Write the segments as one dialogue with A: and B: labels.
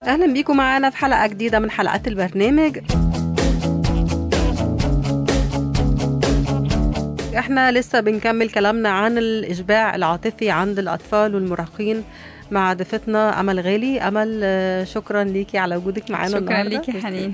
A: اهلا بيكم معانا في حلقه جديده من حلقات البرنامج احنا لسه بنكمل كلامنا عن الاشباع العاطفي عند الاطفال والمراهقين مع ضيفتنا امل غالي امل آه، شكرا ليكي على وجودك معانا
B: شكرا
A: النهارده
B: ليكي يا حنين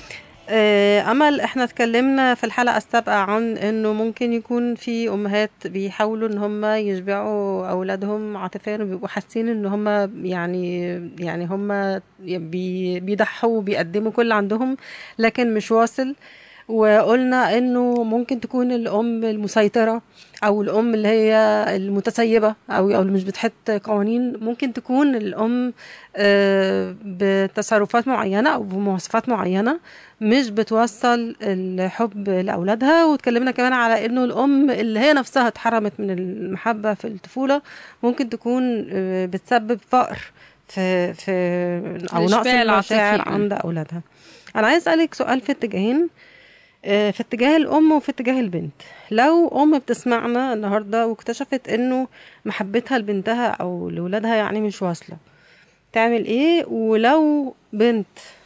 A: آه، امل احنا اتكلمنا في الحلقه السابقه عن انه ممكن يكون في امهات بيحاولوا ان هم يشبعوا اولادهم عاطفيا وبيبقوا حاسين ان هم يعني يعني هم بي- بيضحوا وبيقدموا كل اللي عندهم لكن مش واصل وقلنا انه ممكن تكون الام المسيطره او الام اللي هي المتسيبه او او اللي مش بتحط قوانين ممكن تكون الام آه، بتصرفات معينه او بمواصفات معينه مش بتوصل الحب لاولادها واتكلمنا كمان على انه الام اللي هي نفسها اتحرمت من المحبه في الطفوله ممكن تكون آه، بتسبب فقر في في او نقص
B: الإشباع
A: المشاعر
B: العاطفي.
A: عند اولادها انا عايز اسالك سؤال في اتجاهين آه، في اتجاه الام وفي اتجاه البنت لو ام بتسمعنا النهارده واكتشفت انه محبتها لبنتها او لولادها يعني مش واصله تعمل ايه ولو بنت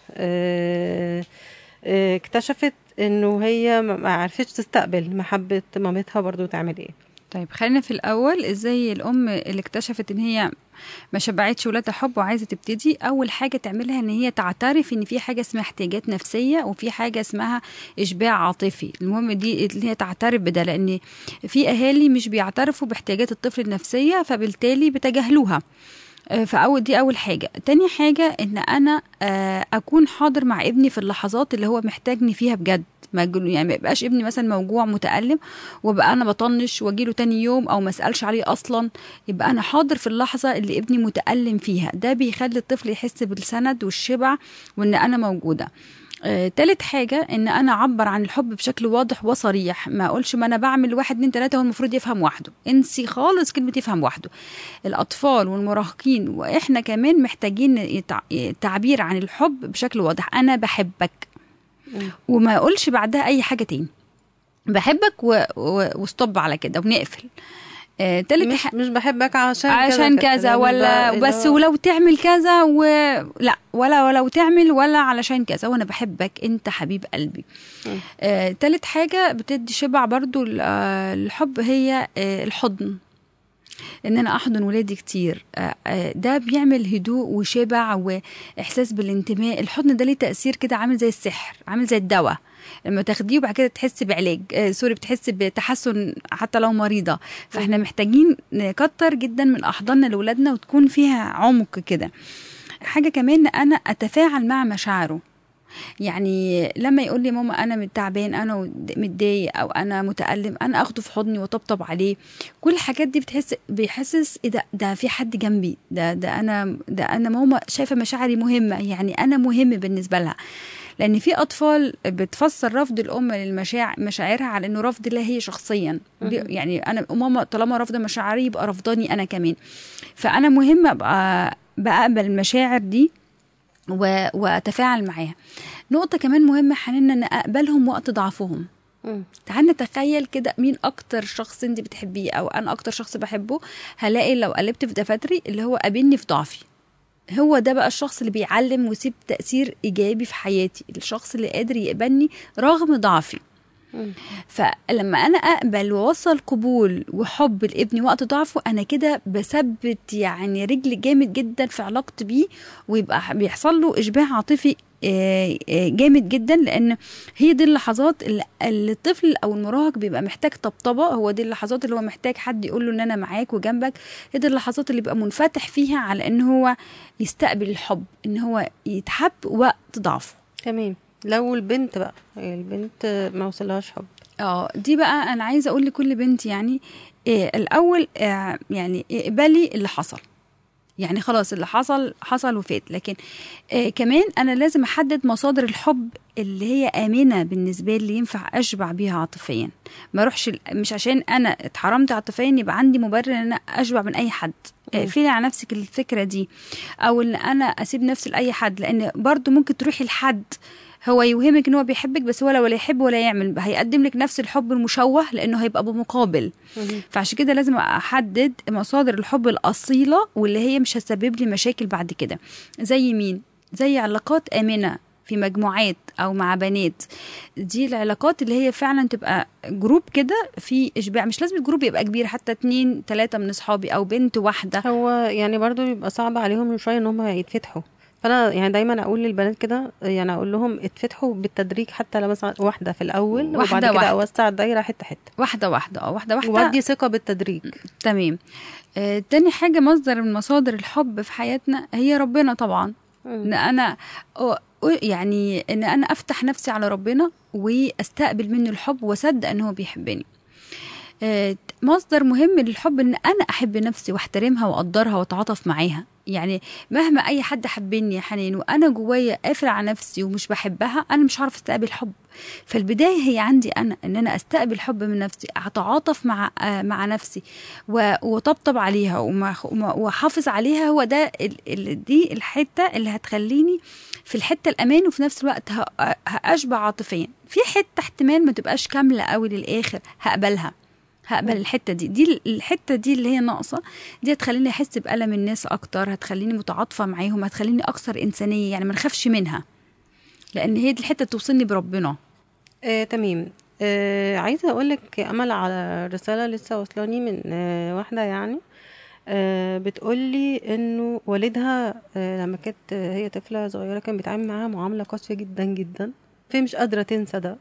A: آه، آه، اكتشفت انه هي ما ما عرفتش تستقبل محبه مامتها برضو تعمل ايه
B: طيب خلينا في الاول ازاي الام اللي اكتشفت ان هي ما شبعتش ولادها حب وعايزه تبتدي اول حاجه تعملها ان هي تعترف ان في حاجه اسمها احتياجات نفسيه وفي حاجه اسمها اشباع عاطفي المهم دي اللي هي تعترف بده لان في اهالي مش بيعترفوا باحتياجات الطفل النفسيه فبالتالي بتجاهلوها آه، فأول دي أول حاجة تاني حاجة إن أنا آه، أكون حاضر مع ابني في اللحظات اللي هو محتاجني فيها بجد ما يجل- يعني ما يبقاش ابني مثلا موجوع متألم وابقى انا بطنش واجيله تاني يوم او ما اسالش عليه اصلا يبقى انا حاضر في اللحظه اللي ابني متالم فيها ده بيخلي الطفل يحس بالسند والشبع وان انا موجوده آه، تالت حاجة إن أنا أعبر عن الحب بشكل واضح وصريح ما أقولش ما أنا بعمل واحد اتنين تلاتة هو المفروض يفهم وحده انسي خالص كلمة يفهم وحده الأطفال والمراهقين وإحنا كمان محتاجين يتع- تعبير عن الحب بشكل واضح أنا بحبك وما أقولش بعدها أي حاجة تاني بحبك و... و... وستوب على كده ونقفل آه، تالت
A: مش
B: ح...
A: مش بحبك عشان
B: عشان كذا
A: ده
B: ولا
A: اللي
B: بس
A: هو-
B: ولو تعمل كذا و لا ولا ولو تعمل ولا علشان كذا وانا بحبك انت حبيب قلبي
A: مم.
B: آه، تالت حاجة بتدي شبع برضو ال- آه، الحب هي آه، الحضن ان انا احضن ولادي كتير آه، آه، ده بيعمل هدوء وشبع واحساس بالانتماء الحضن ده ليه تاثير كده عامل زي السحر عامل زي الدواء لما تاخديه وبعد كده تحس بعلاج آه سوري بتحس بتحسن حتى لو مريضه فاحنا محتاجين نكتر جدا من احضاننا لاولادنا وتكون فيها عمق كده حاجه كمان ان انا اتفاعل مع مشاعره يعني لما يقول لي ماما انا تعبان انا متضايق او انا متالم انا اخده في حضني وطبطب عليه كل الحاجات دي بتحس بيحسس ايه ده ده في حد جنبي ده ده انا ده انا ماما شايفه مشاعري مهمه يعني انا مهم بالنسبه لها لان في اطفال بتفسر رفض الام للمشاعر مشاعرها على انه رفض لها هي شخصيا بي- يعني انا ماما طالما رافضه مشاعري يبقى رفضاني انا كمان فانا مهم ابقى بقبل المشاعر دي و... واتفاعل معاها نقطه كمان مهمه حنين ان اقبلهم وقت ضعفهم
A: مم.
B: تعال نتخيل كده مين اكتر شخص انت بتحبيه او انا اكتر شخص بحبه هلاقي لو قلبت في دفاتري اللي هو قابلني في ضعفي هو ده بقى الشخص اللي بيعلم ويسيب تأثير إيجابي في حياتي الشخص اللي قادر يقبلني رغم ضعفي
A: مم.
B: فلما انا اقبل واوصل قبول وحب لابني وقت ضعفه انا كده بثبت يعني رجل جامد جدا في علاقتي بيه ويبقى بيحصل له اشباع عاطفي آه، آه، جامد جدا لان هي دي اللحظات اللي اللي الطفل او المراهق بيبقى محتاج طبطبه هو دي اللحظات اللي هو محتاج حد يقول له ان انا معاك وجنبك هي دي اللحظات اللي بيبقى منفتح فيها على ان هو يستقبل الحب ان هو يتحب وقت ضعفه
A: تمام لو البنت بقى البنت ما وصلهاش حب
B: اه دي بقى انا عايزه اقول لكل بنت يعني إيه الاول إيه يعني اقبلي اللي حصل يعني خلاص اللي حصل حصل وفات لكن آه كمان انا لازم احدد مصادر الحب اللي هي امنه بالنسبه لي ينفع اشبع بيها عاطفيا ما اروحش مش عشان انا اتحرمت عاطفيا يبقى عندي مبرر ان انا اشبع من اي حد اقفلي على نفسك الفكره دي او ان انا اسيب نفسي لاي حد لان برضو ممكن تروحي لحد هو يوهمك ان هو بيحبك بس هو ولا يحب ولا يعمل هيقدم لك نفس الحب المشوه لانه هيبقى بمقابل فعشان كده لازم احدد مصادر الحب الاصيله واللي هي مش هتسبب لي مشاكل بعد كده زي مين زي علاقات آمنة في مجموعات او مع بنات دي العلاقات اللي هي فعلا تبقى جروب كده في اشباع مش لازم الجروب يبقى كبير حتى اتنين تلاتة من اصحابي او بنت واحدة
A: هو يعني برضو بيبقى صعب عليهم شويه ان هم يتفتحوا فانا يعني دايما اقول للبنات كده يعني اقول لهم اتفتحوا بالتدريج حتى لو مثلا واحده في الاول
B: واحدة
A: وبعد كده
B: واحدة.
A: اوسع الدايره حته حته
B: واحدة واحدة اه واحدة واحدة
A: وادي ثقه بالتدريج
B: تمام آه تاني حاجة مصدر من مصادر الحب في حياتنا هي ربنا طبعا ان انا أ- أ- يعني ان انا افتح نفسي على ربنا واستقبل منه الحب واصدق ان هو بيحبني آه، مصدر مهم للحب ان انا احب نفسي واحترمها واقدرها واتعاطف معاها يعني مهما اي حد حبني يا حنين وانا جوايا قافل على نفسي ومش بحبها انا مش هعرف استقبل حب فالبدايه هي عندي انا ان انا استقبل حب من نفسي اتعاطف مع آه، مع نفسي و- وطبطب عليها وما- وما- واحافظ عليها هو ده ال- ال- دي الحته اللي هتخليني في الحته الامان وفي نفس الوقت ه- هاشبع عاطفيا في حته احتمال ما تبقاش كامله قوي للاخر هقبلها هقبل الحته دي دي الحته دي اللي هي ناقصه دي هتخليني احس بالم الناس اكتر هتخليني متعاطفه معاهم هتخليني اكثر انسانيه يعني ما نخافش منها لان هي دي الحته اللي توصلني بربنا
A: آه، تمام آه، عايزه اقول لك امل على رساله لسه وصلاني من آه، واحده يعني آه، بتقولي انه والدها آه، لما كانت آه، هي طفله صغيره كان بيتعامل معاها معامله قاسيه جدا جدا فهي مش قادره تنسى ده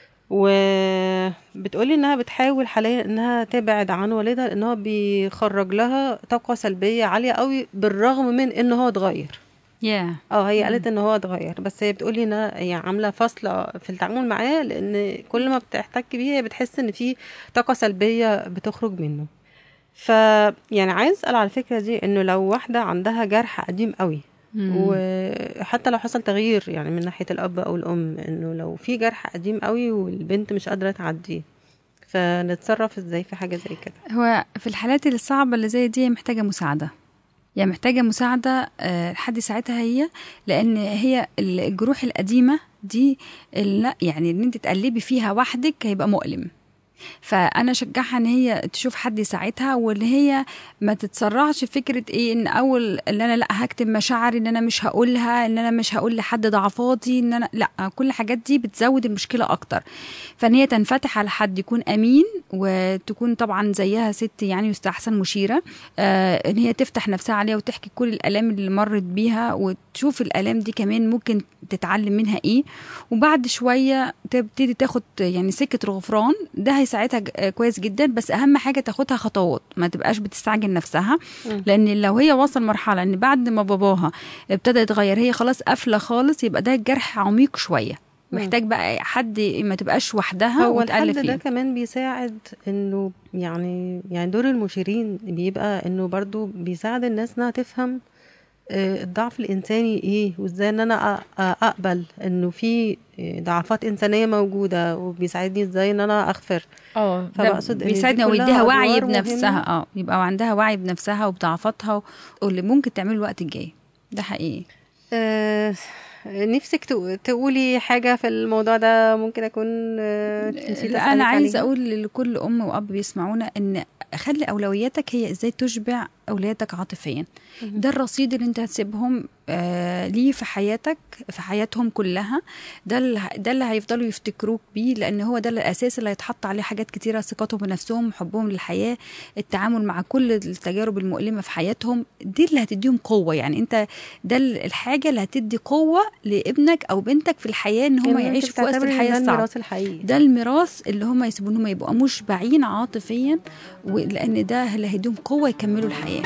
A: وبتقولي انها بتحاول حاليا انها تبعد عن والدها لان هو بيخرج لها طاقه سلبيه عاليه قوي بالرغم من ان هو اتغير
B: يا
A: اه هي قالت ان هو اتغير بس هي بتقولي انها هي عامله فاصله في التعامل معاه لان كل ما بتحتك بيه هي بتحس ان في طاقه سلبيه بتخرج منه ف يعني عايز اسال على الفكره دي انه لو واحده عندها جرح قديم قوي وحتى لو حصل تغيير يعني من ناحيه الاب او الام انه لو في جرح قديم قوي والبنت مش قادره تعديه فنتصرف ازاي في حاجه زي كده
B: هو في الحالات الصعبة اللي زي دي محتاجة مساعدة يعني محتاجة مساعدة آه، حد يساعدها هي لأن هي الجروح القديمة دي لا يعني ان انت تقلبي فيها وحدك هيبقى مؤلم فانا اشجعها ان هي تشوف حد يساعدها وان هي ما تتسرعش في فكره ايه ان اول ان انا لا هكتب مشاعري ان انا مش هقولها ان انا مش هقول لحد ضعفاتي ان انا لا كل الحاجات دي بتزود المشكله اكتر فان هي تنفتح على حد يكون امين وتكون طبعا زيها ست يعني يستحسن مشيره آه ان هي تفتح نفسها عليها وتحكي كل الالام اللي مرت بيها وتشوف الالام دي كمان ممكن تتعلم منها ايه وبعد شويه تبتدي تاخد يعني سكه الغفران ده هيساعدها ج- كويس جدا بس اهم حاجه تاخدها خطوات ما تبقاش بتستعجل نفسها
A: مم.
B: لان لو هي وصل مرحله ان بعد ما باباها ابتدى يتغير هي خلاص قافله خالص يبقى ده جرح عميق شويه
A: مم.
B: محتاج بقى حد ما تبقاش وحدها
A: هو الحد
B: وتألف
A: ده
B: فيه
A: كمان بيساعد انه يعني يعني دور المشيرين بيبقى انه برضو بيساعد الناس انها تفهم آه، الضعف الانساني ايه وازاي ان انا أ- أ- اقبل انه في آه، ضعفات انسانيه موجوده وبيساعدني ازاي ان انا اغفر
B: اه ده
A: فبقصد إن دي
B: بيساعدنا
A: كلها
B: ويديها وعي
A: أدوار
B: بنفسها
A: مهمة.
B: اه يبقى عندها وعي بنفسها وبضعفاتها واللي ممكن تعمله الوقت الجاي ده حقيقي
A: آه، نفسك تق- تقولي حاجه في الموضوع ده ممكن اكون آه، نسيت
B: لا
A: أسألك
B: انا عايزه
A: عليها؟
B: اقول لكل ام واب بيسمعونا ان خلي اولوياتك هي ازاي تشبع اولادك عاطفيا
A: مهم.
B: ده الرصيد اللي انت هتسيبهم آه ليه في حياتك في حياتهم كلها ده اللي ده اللي هيفضلوا يفتكروك بيه لان هو ده الاساس اللي هيتحط عليه حاجات كتيره ثقتهم بنفسهم حبهم للحياه التعامل مع كل التجارب المؤلمه في حياتهم دي اللي هتديهم قوه يعني انت ده الحاجه اللي هتدي قوه لابنك او بنتك في الحياه ان هم
A: يعني أنت
B: يعيشوا في وسط
A: بتعتبري إن
B: الحياه
A: ده
B: الصعبه
A: الميراث الحقيقي
B: ده الميراث اللي هم يسيبون هم يبقوا مشبعين عاطفيا لان ده اللي هيديهم قوه يكملوا الحياه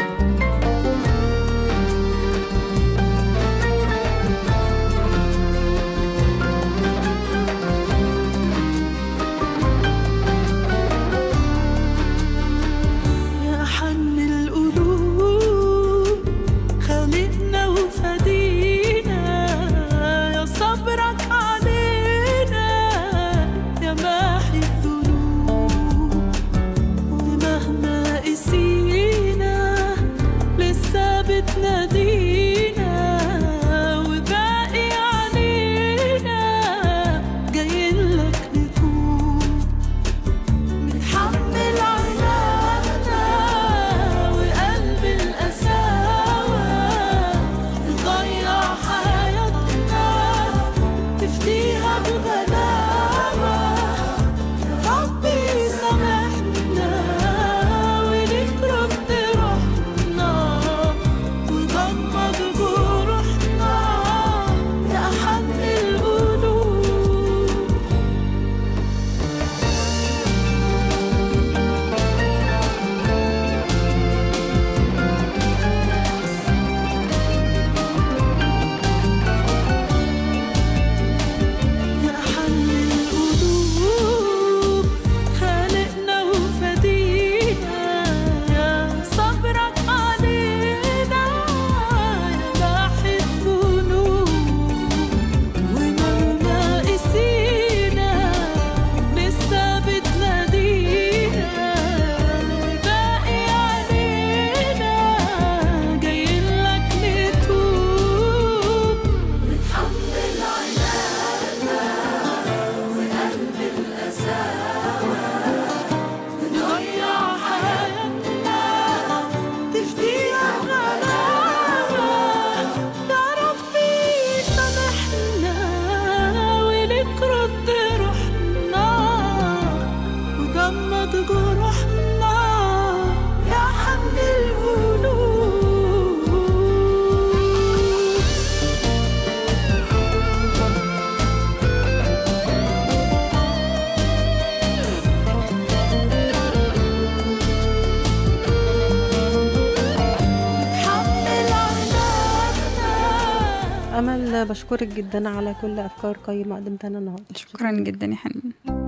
C: يا حن القلوب خالقنا وفدينا يا صبرك علينا يا ماحي الذنوب ومهما قسينا
A: امل بشكرك جدا على كل افكار قيمه قدمتها لنا النهارده
B: شكرا جدا يا حنين